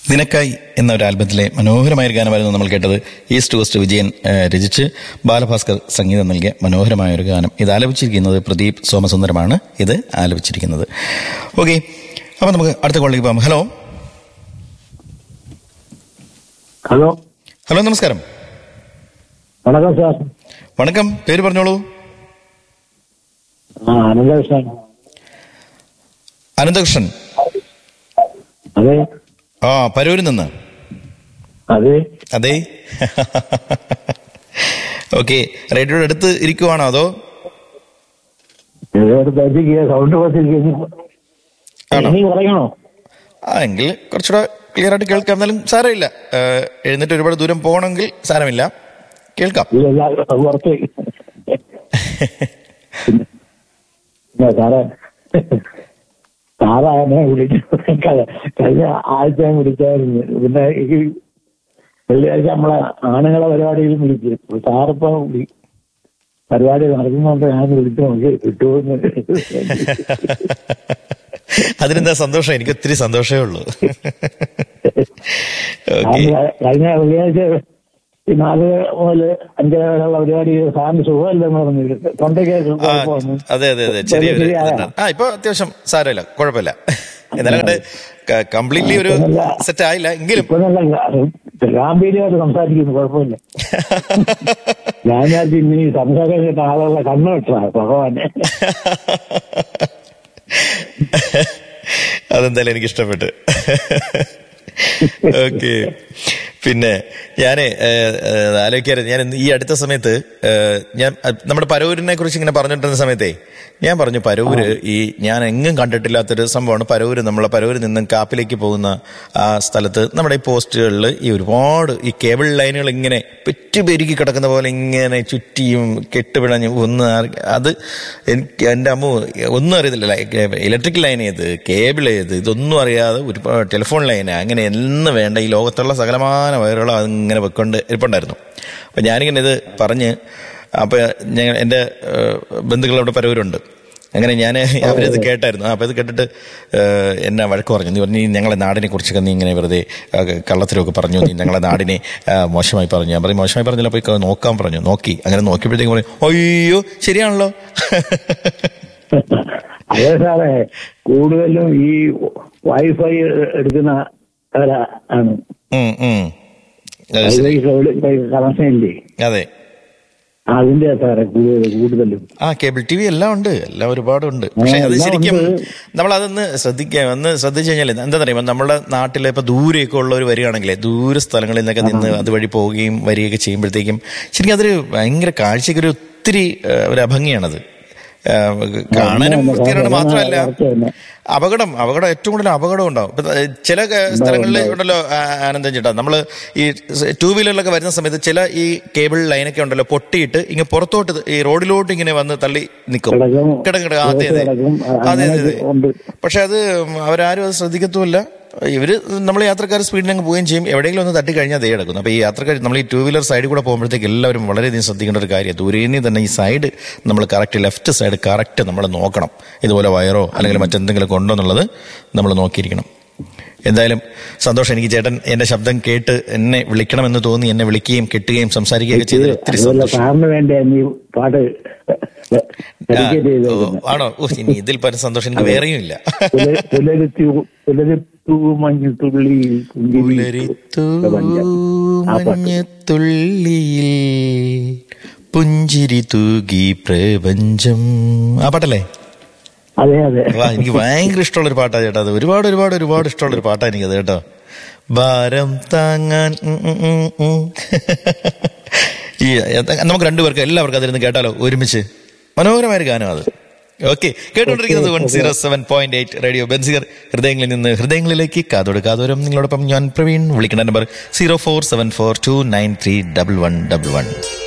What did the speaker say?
നിനക്കായി എന്ന ഒരു ആൽബത്തിലെ മനോഹരമായ ഒരു ഗാനമായിരുന്നു നമ്മൾ കേട്ടത് ഈസ്റ്റ് കോസ്റ്റ് വിജയൻ ആ, രചിച്ച് ബാലഭാസ്കർ സംഗീതം നൽകിയ മനോഹരമായ ഒരു ഗാനം ഇത് ആലപിച്ചിരിക്കുന്നത് പ്രദീപ് സോമസുന്ദരമാണ് ഇത് ആലപിച്ചിരിക്കുന്നത് ഓക്കെ അപ്പം നമുക്ക് അടുത്ത കോളിലേക്ക് പോകാം ഹലോ ഹലോ ഹലോ നമസ്കാരം വണക്കം സാർ വണക്കം പേര് പറഞ്ഞോളൂ ആ അനന്തകൃഷ്ണൻ അനന്തകൃഷ്ണൻ അതെ ആ പരൂരിൽ നിന്ന് അതെ അതെ ഓക്കെ റേഡിയോയുടെ അടുത്ത് ഇരിക്കുവാണോ അതോ ഇതോടത്തേക്ക് സൗണ്ട് കുറച്ചിരിക്കുന്നു ആണോ? ഇനി പറയണോ ആ എങ്കിൽ കുറച്ചുകൂടെ ക്ലിയർ ആയിട്ട് കേൾക്കാം എന്നാലും സാരമില്ല ആ, എഴുന്നേറ്റ് ഒരുപാട് ദൂരം പോകണമെങ്കിൽ സാരമില്ല കേൾക്കാം ഇല്ല പുറത്ത് പിന്നെ സാറേ സാറാ എന്നെ വിളിച്ചു ക- കഴിഞ്ഞ ആഴ്ച ഞാൻ വിളിച്ചായിരുന്നു പിന്നെ ഈ വെള്ളിയാഴ്ച നമ്മളെ ആണുങ്ങളെ പരിപാടിയിലും വിളിച്ചു സാറിപ്പോ വിളി- പരിപാടി നടക്കുന്നുണ്ട് ഞാൻ വിളിച്ചു നോക്കി കിട്ടുമെന്ന് അതിനെന്താ സന്തോഷം എനിക്ക് ഒത്തിരി സന്തോഷമേ ഉള്ളൂ ഓക്കെ ഞാൻ കഴിഞ്ഞ വെള്ളിയാഴ്ച ഈ നാല് മുതൽ അഞ്ചര വരെയുള്ള പരിപാടി സാറിന് സുഖമില്ലെന്ന് പറഞ്ഞു തൊണ്ടയ്ക്ക് ആ കുഴപ്പമാണ് അതെ അതെ അതെ ചെറിയൊരു ശരിയായോ? ഇതുണ്ട്. ആ ഇപ്പൊ അത്യാവശ്യം സാരമില്ല കുഴപ്പമില്ല എന്നാലും കണ്ട് കംപ്ലീറ്റ്ലി ഒരു സെറ്റ് ആയില്ല എങ്കിലും ഇപ്പൊ നല്ല ഗ- ഗാംഭീര്യമായിട്ട് സംസാരിക്കുന്നു കുഴപ്പമില്ല ഞാൻ വിചാരിച്ചു ഇനി ഈ സംസാരം കേട്ട ആളുകളുടെ കണ്ണു വെച്ചാ ഭഗവാനെ അതെന്തായാലും എനിക്ക് ഇഷ്ടപ്പെട്ടു ഓക്കെ പിന്നെ ഞാൻ ആലോചിക്കാറ് ഞാൻ ഇന്ന് ഈ അടുത്ത സമയത്ത് ഏഹ്, ഞാൻ അഹ് നമ്മുടെ പരവൂരിനെ കുറിച്ച് ഇങ്ങനെ പറഞ്ഞിട്ടിരുന്ന സമയത്തേ ഞാൻ പറഞ്ഞു പരവൂര് ഈ ഞാൻ എങ്ങും കണ്ടിട്ടില്ലാത്തൊരു സംഭവമാണ് പരവൂര് നമ്മളെ പരവൂരിൽ നിന്നും കാപ്പിലേക്ക് പോകുന്ന ആ സ്ഥലത്ത് നമ്മുടെ ഈ പോസ്റ്റുകളിൽ ഈ ഒരുപാട് ഈ കേബിൾ ലൈനുകൾ ഇങ്ങനെ പെറ്റുപെരുക്കി കിടക്കുന്ന പോലെ ഇങ്ങനെ ചുറ്റിയും കെട്ടുപിണഞ്ഞും ഒന്നും അറി- അത് എനിക്ക് എൻ്റെ അമ്മ ഒന്നും അറിയത്തില്ല ഇലക്ട്രിക് ലൈൻ ഏത് കേബിൾ ഏത് ഇതൊന്നും അറിയാതെ ഒരുപാട് ടെലിഫോൺ ലൈൻ അങ്ങനെ എന്ന് വേണ്ട ഈ ലോകത്തുള്ള സകലമാന വയറുകൾ അതിങ്ങനെ വെക്കൊണ്ട് ഇരിപ്പുണ്ടായിരുന്നു അപ്പം ഞാനിങ്ങനെ ഇത് പറഞ്ഞ് അപ്പം ഞങ്ങൾ എൻ്റെ ബന്ധുക്കൾ അവിടെ പരവൂരുണ്ട് അങ്ങനെ ഞാൻ അവരിത് കേട്ടായിരുന്നു അപ്പൊ ഇത് കേട്ടിട്ട് ഏഹ്, എന്നെ വഴക്ക് പറഞ്ഞു നീ പറഞ്ഞു "നീ ഞങ്ങളെ നാടിനെ കുറിച്ചൊക്കെ നീ ഇങ്ങനെ വെറുതെ ആ, കള്ളത്തരമൊക്കെ പറഞ്ഞു നീ ഞങ്ങളെ നാടിനെ ആ, മോശമായി പറഞ്ഞു ഞാൻ പറയും മോശമായി പറഞ്ഞില്ല പോയി ക- നോക്കാൻ പറഞ്ഞു നോക്കി അങ്ങനെ നോക്കിയപ്പോഴത്തേക്കും പറയും അയ്യോ ശരിയാണല്ലോ അതേ സാറേ കൂടുതലും ഈ വൈഫൈ എടുക്കുന്ന ആണ് ഉം, ഉം. അത് ശരി. വൈഫൈ കണക്ഷൻ ഇല്ലേ അതെ അതിന്റെ സാറേ കൂടുതൽ കൂടുതലും ആ കേബിൾ ടി വി എല്ലാം ഉണ്ട് എല്ലാം ഒരുപാടുണ്ട് പക്ഷെ അത് എല്ലാം ശരിക്കും ഉണ്ട്. നമ്മൾ അതൊന്ന് ശ്രദ്ധിക്കുക ഒന്ന് ശ്രദ്ധിച്ചു കഴിഞ്ഞാൽ എന്താ പറയുക നമ്മുടെ നാട്ടിൽ ഇപ്പൊ ദൂരെയൊക്കെ ഉള്ളവർ വരികയാണെങ്കിലേ ദൂര സ്ഥലങ്ങളിൽ നിന്നൊക്കെ നിന്ന് അതുവഴി പോവുകയും വരികയൊക്കെ ചെയ്യുമ്പോഴത്തേക്കും ശരിക്കും അതൊരു ഭയങ്കര കാഴ്ചയ്ക്കൊരു ഒത്തിരി ആ, ഒരു അഭംഗിയാണത് ആ, കാണാനും തന്നെ, വൃത്തിയാണ് കാണാൻ മാത്രമല്ല കറക്റ്റ് തന്നെ. അപകടം അപകടം ഏറ്റവും കൂടുതൽ അപകടം ഉണ്ടാവും ഇപ്പൊ ചില സ്ഥലങ്ങളിൽ ഉണ്ടല്ലോ ആ, ആനന്ദം ചേട്ടാ നമ്മള് ഈ ടൂ വീലറിലൊക്കെ വരുന്ന സമയത്ത് ചില ഈ കേബിൾ ലൈനൊക്കെ ഉണ്ടല്ലോ പൊട്ടിയിട്ട് ഇങ്ങനെ പുറത്തോട്ട് ഇത് ഈ റോഡിലോട്ട് ഇങ്ങനെ വന്ന് തള്ളി നിൽക്കും കിടക്കും, കിടക്കും കിടക്കും അതെ അതെ കിടക്കും, അതെ അതെ അതെ അങ്ങനെ ഉണ്ട്. പക്ഷെ അത് അവരാരും അത് ശ്രദ്ധിക്കത്തുമില്ല ഇവര് നമ്മൾ യാത്രക്കാർ സ്പീഡിൽ അങ്ങ് പോവുകയും ചെയ്യും എവിടെയെങ്കിലും ഒന്ന് തട്ടി കഴിഞ്ഞാൽ അതേ കിടക്കുന്നു അപ്പോൾ ഈ യാത്രക്കാർ നമ്മൾ ഈ ടൂ വീലർ സൈഡിൽ കൂടെ പോകുമ്പോഴത്തേക്ക് എല്ലാവരും വളരെയധികം ശ്രദ്ധിക്കേണ്ട ഒരു കാര്യം ദൂരെ നിന്ന് തന്നെ ഈ സൈഡ് നമ്മൾ കറക്റ്റ് ലെഫ്റ്റ് സൈഡ് കറക്റ്റ് നമ്മൾ നോക്കണം ഇതുപോലെ വയറോ അല്ലെങ്കിൽ മറ്റെന്തെങ്കിലും ഉണ്ടോ എന്നുള്ളത് നമ്മൾ നോക്കിയിരിക്കണം എന്തായാലും സന്തോഷം എനിക്ക് ചേട്ടൻ എന്റെ ശബ്ദം കേട്ട് എന്നെ വിളിക്കണമെന്ന് തോന്നി എന്നെ വിളിക്കുകയും കെട്ടുകയും സംസാരിക്കുകയും ഒക്കെ ചെയ്തത് ഒത്തിരി അതുപോലെ സന്തോഷം സാറിന് വേണ്ടിയാണ് ഈ പാട്ട് ആ, ഡെഡിക്കേറ്റ് ഓ, ചെയ്തേക്കുന്നത് ആണോ ഓ, ഇനി ഇതിൽ പരം സന്തോഷം എനിക്ക് വേറെയും ഇല്ല പുലരി- പുലരിത്തു പുലരിത്തു മഞ്ഞു തുള്ളി പുലരിത്തു മഞ്ഞത്തുള്ളിയിൽ പുഞ്ചിരി തൂകി പ്രപഞ്ചം ആ പാട്ടല്ലേ അതെ അതെ വാ എനിക്ക് ഭയങ്കര ഇഷ്ടമുള്ള ഒരു പാട്ടാ ചേട്ടാ അത് ഒരുപാട് ഒരുപാട് ഒരുപാട് ഇഷ്ടമുള്ള ഒരു പാട്ടാ എനിക്കത് കേട്ടോ ഭാരം താങ്ങാൻ ഉം, ഉം, ഉം, ഉം. ഈ എത്ത- നമുക്ക് രണ്ടുപേർക്ക് എല്ലാവർക്കും അതിരുന്ന് കേട്ടാലോ ഒരുമിച്ച് മനോഹരമായ ഒരു ഗാനം അത് ഓക്കെ കേട്ടുകൊണ്ടിരിക്കുന്നത് one zero seven point eight radio Benziger ഹൃദയങ്ങളിൽ നിന്ന് ഹൃദയങ്ങളിലേക്ക് കാതോട് കാതോരം നിങ്ങളോടൊപ്പം ഞാൻ പ്രവീൺ വിളിക്കേണ്ട number zero four seven four two nine three double one double one